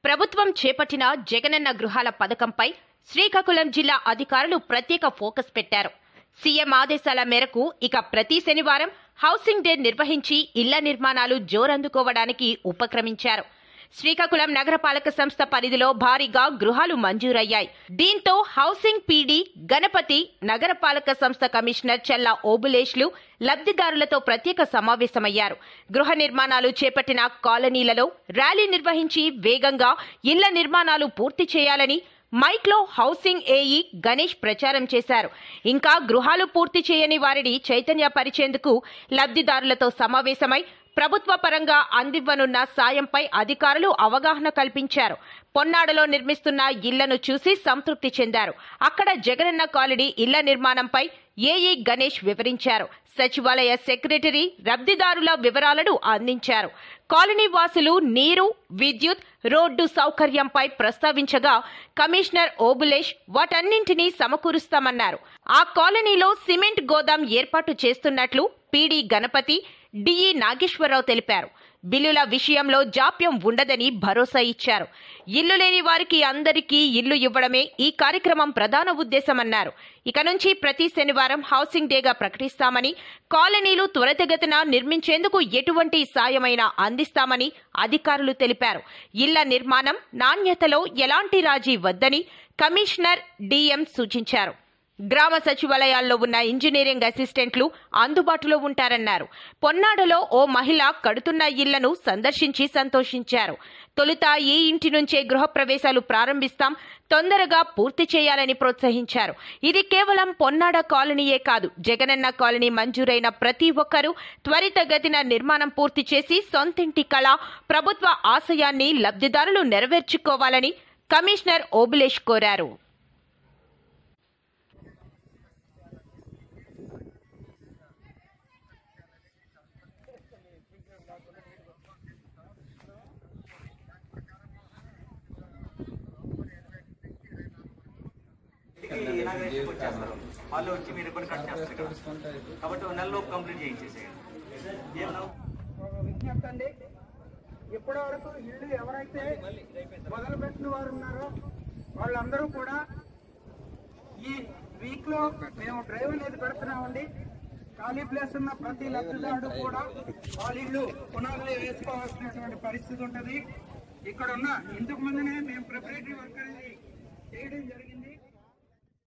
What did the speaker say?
ప్రభుత్వం చేపట్టిన జగనన్న గృహాల పథకంపై శ్రీకాకుళం జిల్లా అధికారులు ప్రత్యేక ఫోకస్ పెట్టారు సీఎం ఆదేశాల మేరకు ఇక ప్రతి శనివారం హౌసింగ్ డే నిర్వహించి ఇళ్ల నిర్మాణాలు జోరందుకోవడానికి ఉపక్రమించారు శ్రీకాకుళం నగరపాలక సంస్థ పరిధిలో భారీగా గృహాలు మంజూరయ్యాయి దీంతో హౌసింగ్ పీడీ గణపతి నగరపాలక సంస్థ కమిషనర్ చెల్లా ఓబులేష్లు లబ్ధిదారులతో ప్రత్యేక సమావేశమయ్యారు గృహ నిర్మాణాలు చేపట్టిన కాలనీలలో ర్యాలీ నిర్వహించి వేగంగా ఇళ్ల నిర్మాణాలు పూర్తి చేయాలని మైక్లో హౌసింగ్ ఏఈ గణేష్ ప్రచారం చేశారు ఇంకా గృహాలు పూర్తి చేయని వారిని చైతన్యపరిచేందుకు లబ్ధిదారులతో సమావేశమై ప్రభుత్వ పరంగా అందివ్వనున్న సాయంపై అధికారులు అవగాహన కల్పించారు పొన్నాడలో నిర్మిస్తున్న ఇళ్లను చూసి సంతృప్తి చెందారు అక్కడ జగనన్న కాలనీ ఇళ్ల నిర్మాణంపై ఏఈ గణేష్ వివరించారు సచివాలయ సెక్రటరీ లబ్ధిదారుల వివరాలను అందించారు కాలనీ వాసులు నీరు విద్యుత్ రోడ్డు సౌకర్యంపై ప్రస్తావించగా కమిషనర్ ఓబులేష్ వాటన్నింటినీ సమకూరుస్తామన్నారు ఆ కాలనీలో సిమెంట్ గోదాం ఏర్పాటు చేస్తున్నట్లు పీడీ గణపతి డిఈ నాగేశ్వరరావు తెలిపారు బిల్లుల విషయంలో జాప్యం ఉండదని భరోసా ఇచ్చారు ఇల్లు లేని వారికి అందరికీ ఇల్లు ఇవ్వడమే ఈ కార్యక్రమం ప్రధాన ఉద్దేశమన్నారు ఇక నుంచి ప్రతి శనివారం హౌసింగ్ డేగా ప్రకటిస్తామని కాలనీలు త్వరితగతిన నిర్మించేందుకు ఎటువంటి సాయమైనా అందిస్తామని అధికారులు తెలిపారు ఇళ్ల నిర్మాణం నాణ్యతలో ఎలాంటి రాజీ వద్దని కమిషనర్ డిఎం సూచించారు గ్రామ సచివాలయాల్లో ఉన్న ఇంజనీరింగ్ అసిస్టెంట్లు అందుబాటులో ఉంటారన్నారు పొన్నాడలో ఓ మహిళ కడుతున్న ఇళ్లను సందర్శించి సంతోషించారు తొలుత ఈ ఇంటి నుంచే గృహప్రవేశాలు ప్రారంభిస్తాం తొందరగా పూర్తి చేయాలని ప్రోత్సహించారు ఇది కేవలం పొన్నాడ కాలనీయే కాదు జగనన్న కాలనీ మంజూరైన ప్రతి ఒక్కరూ త్వరితగతిన నిర్మాణం పూర్తి చేసి సొంతింటి కళ ప్రభుత్వ ఆశయాన్ని లబ్ధిదారులు నెరవేర్చుకోవాలని కమిషనర్ ఓబులేష్ కోరారు ఇంటికి ఇనాగ్రేషన్కి వచ్చేస్తారు వాళ్ళు వచ్చి మీరు ఇబ్బంది కట్ చేస్తారు ఇక్కడ. కాబట్టి ఒక నెలలోపు కంప్లీట్ చేయించేసేయండి ఏమన్నావు ఒక విజ్ఞప్తి అండి ఇప్పటి వరకు ఇల్లు ఎవరైతే మొదలు పెట్టిన వారు ఉన్నారో వాళ్ళందరూ కూడా ఈ వీక్ లో మేము డ్రైవ్ అనేది పెడుతున్నామండి ఖాళీ ప్లేస్ ఉన్న ప్రతి లబ్ధిదారుడు కూడా వాళ్ళ ఇల్లు పునాదులు వేసుకోవాల్సినటువంటి పరిస్థితి ఉంటది ఇక్కడ ఉన్న ఇంతకు ముందునే మేము ప్రిపరేటరీ వర్క్ అనేది చేయడం జరిగింది